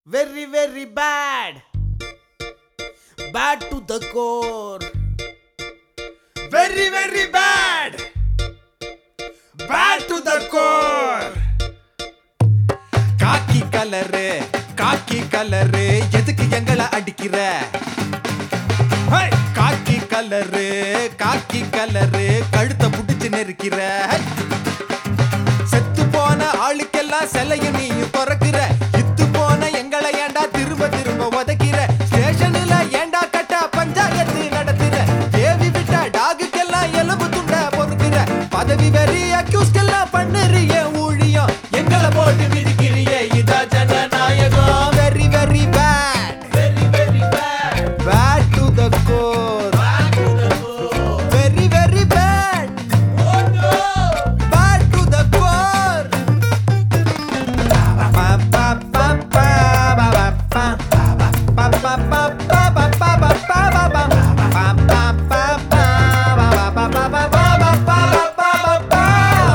Very, very bad. Bad to the core. Very, very bad. Bad to the core. Khaki colour khaki colour எதுக்கு எங்களை அடிக்கிற ஹை! Khaki colour khaki colour கழுத்தை புடிச்சு நெருக்கிற high! செத்து போன ஆளுக்கெல்லாம் சிலையும் நீயும் திறக்கிற இத்து போன எங்களை ஏண்டா திரும்ப திரும்ப உதைக்கிற ஸ்டேஷன்ல ஏண்டா கட்ட பஞ்சாயத்து நடத்துற தேவி விட்ட டாகுக்கெல்லாம் எலும்பு துண்ட பொறுக்கிற பதவி வெறி அக்யூஸ்கெல்லாம் பண்ணுறிய ஊழியம் எங்களை போட்டு மிதிக்கிறிய இதா ஜனநாயகம் very very bad Very, very bad. Bad to the core Bad to the core. Very very bad Oh no. Back to the core. Ba ba ba ba ba ba ba. Ba ba ba ba ba ba ba ba ba ba. Ba ba ba ba ba ba ba ba ba ba ba ba ba ba ba.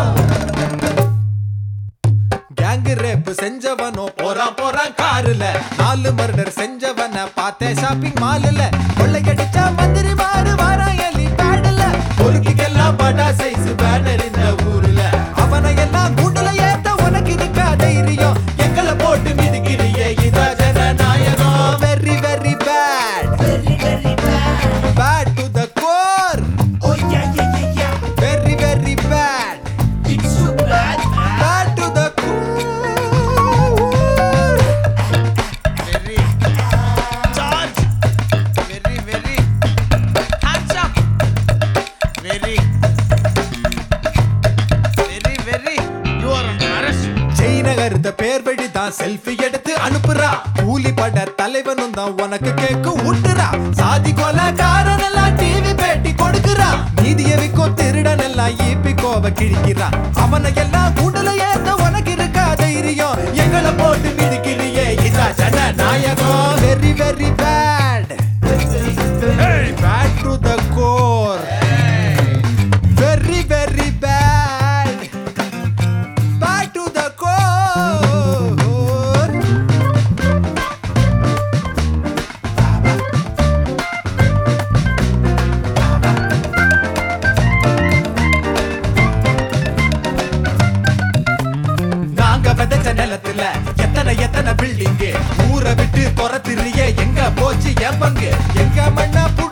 Gang rape செஞ்சவனோ போறான் போறான் காருல நாலு murder செஞ்சவன பார்த்தேன் shopping மால்ல கொள்ளையடிச்ச மந்திரி மாறு வாரான் எலி பேடல பொறுக்கிக்கெல்லாம் படா சைஸ் பேனர் இந்த ஊர்ல அவனை எல்லாம் கூண்டுல ஏத்த உனக்கு இருக்கா தைரியம் எங்களை போட்டு மிதிக்கிறியே இதா ஜனநாயகம் very very bad Very, very bad. Bad to the core Oh yeah, yeah, yeah, yeah. Very very bad It's so bad. Bad to the core Very. Charge. Very, very. Hands up. Very. Very, very. You are under arrest. ஜெய்நகர்த பேர் வழி தான் selfie எடுத்து அனுப்புறா கூலி பட தலைவனும் தான் உனக்கு கேக்கு ஊட்டுறா சாதி கொலை காரனெல்லாம் டிவி பேட்டி கொடுக்குறா நீதிய விக்கும் திருடன் எல்லாம் ஈப்பி கோவ கிழிக்கிறா அவனை எல்லாம் கூண்டுல ஏத்த உனக்கு இருக்கா தைரியம் எங்களை போட்டு மிதிக்கிறியே இதா ஜனநாயகம் very very bad bad to the core very very bad back to the core. நாங்க விதைச்ச நிலத்துல எத்தனை எத்தனை பில்டிங் ஊரை விட்டு துரத்துறியே எங்க போச்சு என் பங்கு எங்க மண்ண